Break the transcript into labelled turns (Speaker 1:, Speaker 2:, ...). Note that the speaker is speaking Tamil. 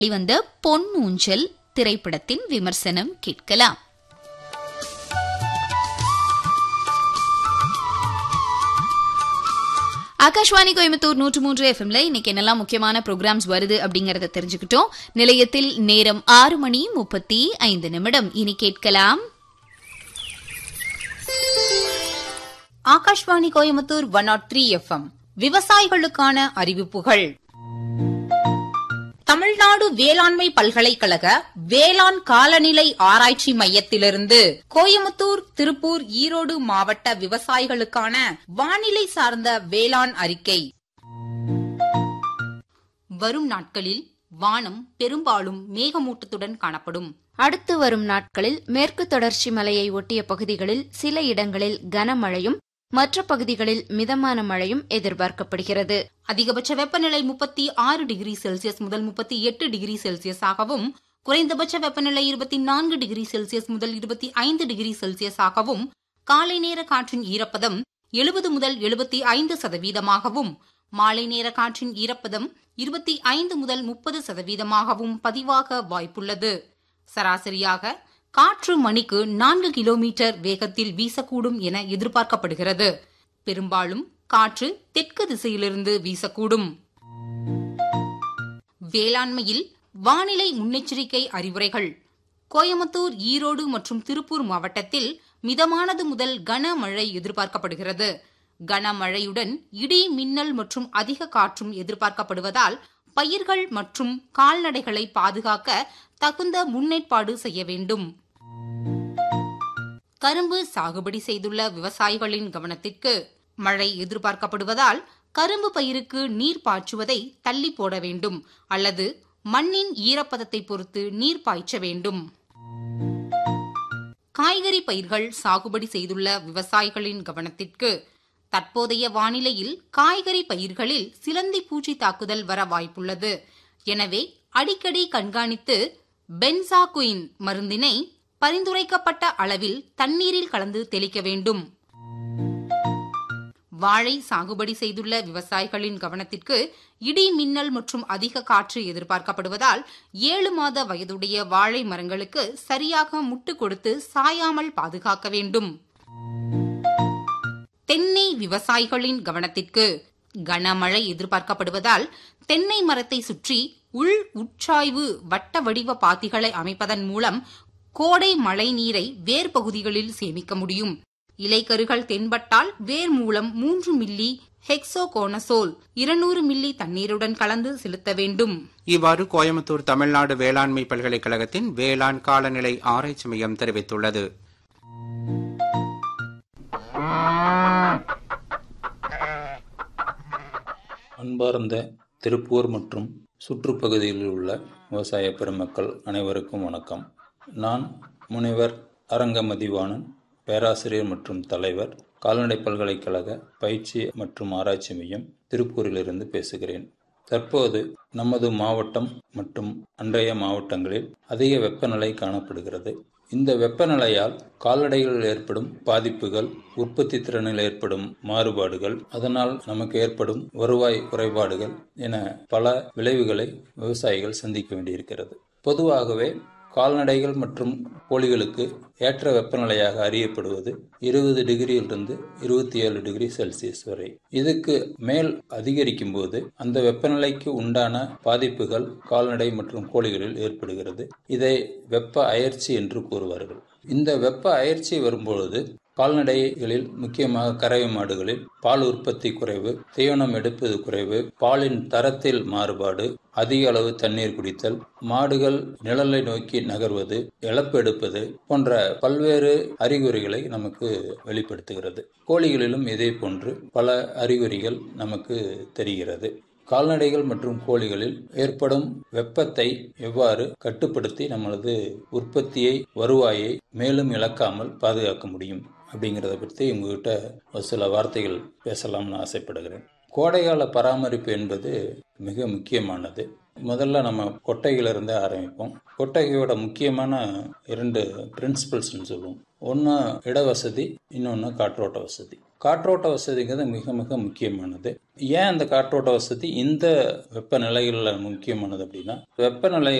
Speaker 1: வெளிவந்த பொன் ஊஞ்சல் திரைப்படத்தின் விமர்சனம் கேட்கலாம் ஆகாஷ்வாணி கோயம்புத்தூர் நூற்று மூன்று எஃப்எம்ல இன்னைக்கு என்னெல்லாம் முக்கியமான ப்ரோக்ராம்ஸ் வருது அப்படிங்கறத தெரிஞ்சுக்கிட்டோம் நிலையத்தில் நேரம் ஆறு மணி முப்பத்தி ஐந்து நிமிடம் இனி கேட்கலாம்
Speaker 2: Akashvani Coimbatore one nought three FM விவசாயிகளுக்கான அறிவிப்புகள் தமிழ்நாடு வேளாண்மை பல்கலைக்கழக வேளாண் காலநிலை ஆராய்ச்சி மையத்திலிருந்து கோயமுத்தூர் திருப்பூர் ஈரோடு மாவட்ட விவசாயிகளுக்கான வானிலை சார்ந்த வேளாண் அறிக்கை வரும் நாட்களில் வானம் பெரும்பாலும் மேகமூட்டத்துடன் காணப்படும்
Speaker 3: அடுத்து வரும் நாட்களில் மேற்கு தொடர்ச்சி மலையை ஒட்டிய பகுதிகளில் சில இடங்களில் கனமழையும் மற்ற பகுதிகளில் மிதமான மழையும் எதிர்பார்க்கப்படுகிறது
Speaker 2: அதிகபட்ச வெப்பநிலை முப்பத்தி ஆறு டிகிரி செல்சியஸ் முதல் முப்பத்தி எட்டு டிகிரி செல்சியஸாகவும் குறைந்தபட்ச வெப்பநிலை இருபத்தி நான்கு டிகிரி செல்சியஸ் முதல் இருபத்தி ஐந்து டிகிரி செல்சியஸாகவும் காலை நேர காற்றின் ஈரப்பதம் எழுபது முதல் எழுபத்தி ஐந்து சதவீதமாகவும் மாலை நேர காற்றின் ஈரப்பதம் இருபத்தி ஐந்து முதல் முப்பது சதவீதமாகவும் பதிவாக வாய்ப்புள்ளது சராசரியாக காற்று மணிக்கு நான்கு கிலோமீட்டர் வேகத்தில் வீசக்கூடும் என எதிர்பார்க்கப்படுகிறது பெரும்பாலும் காற்று தெற்கு திசையிலிருந்து வீசக்கூடும் வேளாண்மையில் வானிலை முன்னெச்சரிக்கை அறிவுரைகள் கோயமுத்தூர் ஈரோடு மற்றும் திருப்பூர் மாவட்டத்தில் மிதமானது முதல் கனமழை எதிர்பார்க்கப்படுகிறது கனமழையுடன் இடி மின்னல் மற்றும் அதிக காற்றும் எதிர்பார்க்கப்படுவதால் பயிர்கள் மற்றும் கால்நடைகளை பாதுகாக்க தகுந்த முன்னேற்பாடு செய்ய வேண்டும் கரும்பு சாகுபடி செய்துள்ள விவசாயிகளின் கவனத்திற்கு மழை எதிர்பார்க்கப்படுவதால் கரும்பு பயிருக்கு நீர் பாய்ச்சுவதை தள்ளி போட வேண்டும் அல்லது மண்ணின் ஈரப்பதத்தை பொறுத்து நீர் பாய்ச்ச வேண்டும் காய்கறி பயிர்கள் சாகுபடி செய்துள்ள விவசாயிகளின் கவனத்திற்கு தற்போதைய வானிலையில் காய்கறி பயிர்களில் சிலந்தி பூச்சி தாக்குதல் வர வாய்ப்புள்ளது எனவே அடிக்கடி கண்காணித்து பென்சாகுயின் மருந்தினை பரிந்துரைக்கப்பட்ட அளவில் தண்ணீரில் கலந்து தெளிக்க வேண்டும் வாழை சாகுபடி செய்துள்ள விவசாயிகளின் கவனத்திற்கு இடி மின்னல் மற்றும் அதிக காற்று எதிர்பார்க்கப்படுவதால் ஏழு மாத வயதுடைய வாழை மரங்களுக்கு சரியாக முட்டு கொடுத்து சாயாமல் பாதுகாக்க வேண்டும் தென்னை விவசாயிகளின் கவனத்திற்கு கனமழை எதிர்பார்க்கப்படுவதால் தென்னை மரத்தை சுற்றி உள் உட்சாய்வு வட்ட வடிவ பாத்திகளை அமைப்பதன் மூலம் கோடை மழை நீரை வேர் பகுதிகளில் சேமிக்க முடியும் இலைக்கருகள் தென்பட்டால் வேர் மூலம் மூன்று மில்லி ஹெக்ஸோகோனசோல் இருநூறு மில்லி தண்ணீருடன் கலந்து செலுத்த வேண்டும்
Speaker 4: இவ்வாறு கோயம்புத்தூர் தமிழ்நாடு வேளாண்மை பல்கலைக்கழகத்தின் வேளாண் காலநிலை ஆராய்ச்சி மையம் தெரிவித்துள்ளது
Speaker 5: அன்பார்ந்த திருப்பூர் மற்றும் சுற்றுப்பகுதியில் உள்ள விவசாய பெருமக்கள் அனைவருக்கும் வணக்கம் நான் முனைவர் அரங்கமதிவாணன் பேராசிரியர் மற்றும் தலைவர் கால்நடை பல்கலைக்கழக பயிற்சி மற்றும் ஆராய்ச்சி மையம் திருப்பூரிலிருந்து பேசுகிறேன் தற்போது நமது மாவட்டம் மற்றும் அன்றைய மாவட்டங்களில் அதிக வெப்பநிலை காணப்படுகிறது இந்த வெப்பநிலையால் கால்நடைகளில் ஏற்படும் பாதிப்புகள் உற்பத்தி திறனில் ஏற்படும் மாறுபாடுகள் அதனால் நமக்கு ஏற்படும் வருவாய் குறைபாடுகள் என பல விளைவுகளை விவசாயிகள் சந்திக்க வேண்டியிருக்கிறது பொதுவாகவே கால்நடைகள் மற்றும் கோழிகளுக்கு ஏற்ற வெப்பநிலையாக அறியப்படுவது இருபது டிகிரியிலிருந்து இருபத்தி ஏழு டிகிரி செல்சியஸ் வரை இதுக்கு மேல் அதிகரிக்கும் போது அந்த வெப்பநிலைக்கு உண்டான பாதிப்புகள் கால்நடை மற்றும் கோழிகளில் ஏற்படுகிறது இதை வெப்ப அயற்சி என்று கூறுவார்கள் இந்த வெப்ப அயற்சி வரும்பொழுது கால்நடைகளில் முக்கியமாக கறவை மாடுகளில் பால் உற்பத்தி குறைவு தீவனம் எடுப்பது குறைவு பாலின் தரத்தில் மாறுபாடு அதிக அளவு தண்ணீர் குடித்தல் மாடுகள் நிழலை நோக்கி நகர்வது இழப்பு எடுப்பது போன்ற பல்வேறு அறிகுறிகளை நமக்கு வெளிப்படுத்துகிறது கோழிகளிலும் இதே போன்று பல அறிகுறிகள் நமக்கு தெரிகிறது கால்நடைகள் மற்றும் கோழிகளில் ஏற்படும் வெப்பத்தை எவ்வாறு கட்டுப்படுத்தி நம்மளது உற்பத்தியை வருவாயை மேலும் இழக்காமல் பாதுகாக்க முடியும் அப்படிங்கிறத பற்றி உங்ககிட்ட ஒரு சில வார்த்தைகள் பேசலாம்னு ஆசைப்படுகிறேன் கோடைகால பராமரிப்பு என்பது மிக முக்கியமானது முதல்ல நம்ம கொட்டைகளிலிருந்து ஆரம்பிப்போம் கொட்டகையோட முக்கியமான இரண்டு பிரின்சிபல்ஸ்னு சொல்லுவோம் ஒன்று இடவசதி இன்னொன்று காற்றோட்ட வசதி காற்றோட்ட வசதிங்கிறது மிக மிக முக்கியமானது ஏன் அந்த காற்றோட்ட வசதி இந்த வெப்பநிலைகளில் முக்கியமானது அப்படின்னா வெப்பநிலை